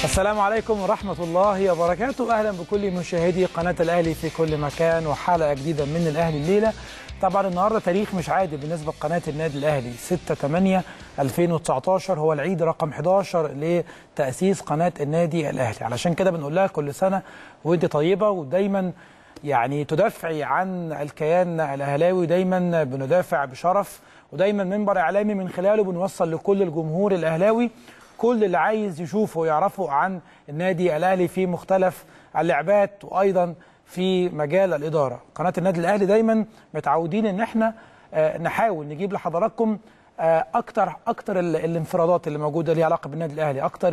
السلام عليكم ورحمة الله وبركاته أهلا بكل مشاهدي قناة الأهلي في كل مكان وحلقة جديدة من الأهلي الليلة طبعا النهاردة تاريخ مش عادي بالنسبة لقناة النادي الأهلي 6 8 2019 هو العيد رقم 11 لتأسيس قناة النادي الأهلي علشان كده بنقول لها كل سنة وانت طيبة ودايما يعني تدافعي عن الكيان الأهلاوي دايما بندافع بشرف ودايما منبر إعلامي من خلاله بنوصل لكل الجمهور الأهلاوي كل اللي عايز يشوفه ويعرفه عن النادي الاهلي في مختلف اللعبات وايضا في مجال الاداره قناه النادي الاهلي دايما متعودين ان احنا نحاول نجيب لحضراتكم اكتر اكتر الانفرادات اللي موجوده ليها علاقه بالنادي الاهلي اكتر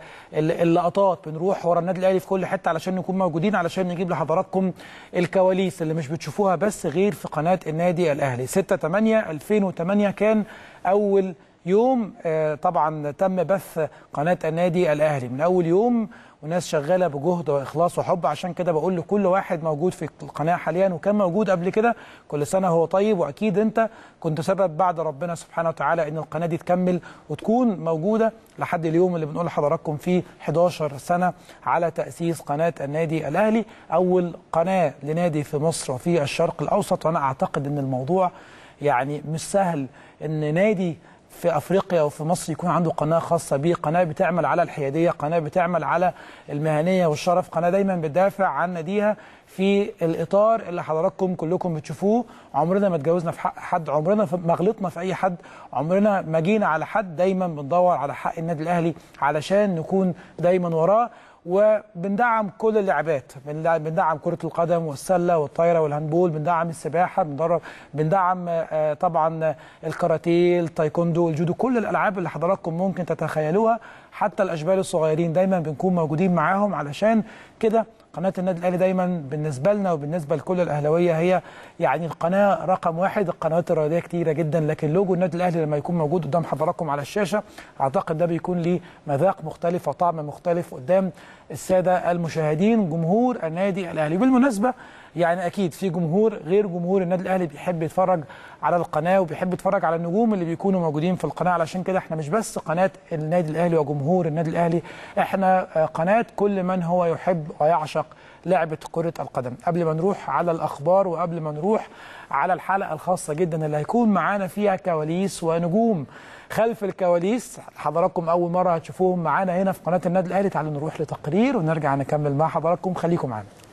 اللقطات بنروح ورا النادي الاهلي في كل حته علشان نكون موجودين علشان نجيب لحضراتكم الكواليس اللي مش بتشوفوها بس غير في قناه النادي الاهلي 6 8 2008 كان اول يوم طبعا تم بث قناه النادي الاهلي من اول يوم وناس شغاله بجهد واخلاص وحب عشان كده بقول لكل واحد موجود في القناه حاليا وكان موجود قبل كده كل سنه هو طيب واكيد انت كنت سبب بعد ربنا سبحانه وتعالى ان القناه دي تكمل وتكون موجوده لحد اليوم اللي بنقول لحضراتكم فيه 11 سنه على تاسيس قناه النادي الاهلي اول قناه لنادي في مصر وفي الشرق الاوسط وانا اعتقد ان الموضوع يعني مش سهل ان نادي في افريقيا وفي مصر يكون عنده قناه خاصه بيه، قناه بتعمل على الحياديه، قناه بتعمل على المهنيه والشرف، قناه دايما بتدافع عن ناديها في الاطار اللي حضراتكم كلكم بتشوفوه، عمرنا ما اتجاوزنا في حق حد، عمرنا ما غلطنا في اي حد، عمرنا ما جينا على حد، دايما بندور على حق النادي الاهلي علشان نكون دايما وراه وبندعم كل اللعبات بندعم كرة القدم والسلة والطايرة والهاندبول بندعم السباحة بندرب بندعم طبعا الكاراتيه التايكوندو الجودو كل الألعاب اللي حضراتكم ممكن تتخيلوها حتى الأشبال الصغيرين دايما بنكون موجودين معاهم علشان كده قناه النادي الاهلي دايما بالنسبه لنا وبالنسبه لكل الاهلاويه هي يعني القناه رقم واحد القنوات الرياضيه كتيره جدا لكن لوجو النادي الاهلي لما يكون موجود قدام حضراتكم على الشاشه اعتقد ده بيكون ليه مذاق مختلف وطعم مختلف قدام الساده المشاهدين جمهور النادي الاهلي بالمناسبه يعني اكيد في جمهور غير جمهور النادي الاهلي بيحب يتفرج على القناه وبيحب يتفرج على النجوم اللي بيكونوا موجودين في القناه علشان كده احنا مش بس قناه النادي الاهلي وجمهور النادي الاهلي احنا قناه كل من هو يحب ويعشق لعبه كره القدم قبل ما نروح على الاخبار وقبل ما نروح على الحلقه الخاصه جدا اللي هيكون معانا فيها كواليس ونجوم خلف الكواليس حضراتكم اول مره هتشوفوهم معانا هنا في قناه النادي الاهلي تعالوا نروح لتقرير ونرجع نكمل مع حضراتكم خليكم معانا